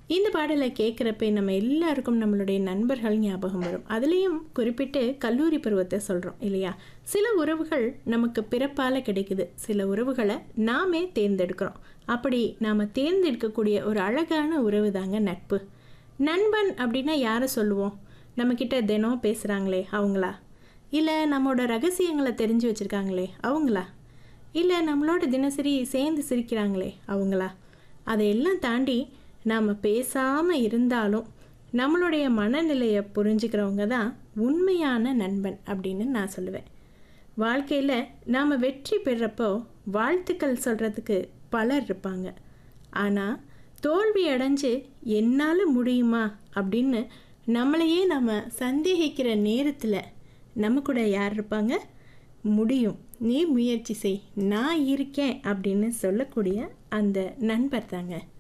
இந்த பாடலை கேட்குறப்ப நம்ம எல்லாருக்கும் நம்மளுடைய நண்பர்கள் ஞாபகம் வரும் அதுலேயும் குறிப்பிட்டு கல்லூரி பருவத்தை சொல்கிறோம் இல்லையா சில உறவுகள் நமக்கு பிறப்பால் கிடைக்குது சில உறவுகளை நாமே தேர்ந்தெடுக்கிறோம் அப்படி நாம் தேர்ந்தெடுக்கக்கூடிய ஒரு அழகான உறவு தாங்க நட்பு நண்பன் அப்படின்னா யாரை சொல்லுவோம் நம்மக்கிட்ட தினம் பேசுகிறாங்களே அவங்களா இல்லை நம்மளோட ரகசியங்களை தெரிஞ்சு வச்சுருக்காங்களே அவங்களா இல்லை நம்மளோட தினசரி சேர்ந்து சிரிக்கிறாங்களே அவங்களா அதையெல்லாம் தாண்டி நாம் பேசாமல் இருந்தாலும் நம்மளுடைய மனநிலையை புரிஞ்சுக்கிறவங்க தான் உண்மையான நண்பன் அப்படின்னு நான் சொல்லுவேன் வாழ்க்கையில் நாம் வெற்றி பெறப்போ வாழ்த்துக்கள் சொல்கிறதுக்கு பலர் இருப்பாங்க ஆனால் தோல்வி அடைஞ்சு என்னால் முடியுமா அப்படின்னு நம்மளையே நம்ம சந்தேகிக்கிற நேரத்தில் நம்ம கூட யார் இருப்பாங்க முடியும் நீ முயற்சி செய் நான் இருக்கேன் அப்படின்னு சொல்லக்கூடிய அந்த நண்பர் தாங்க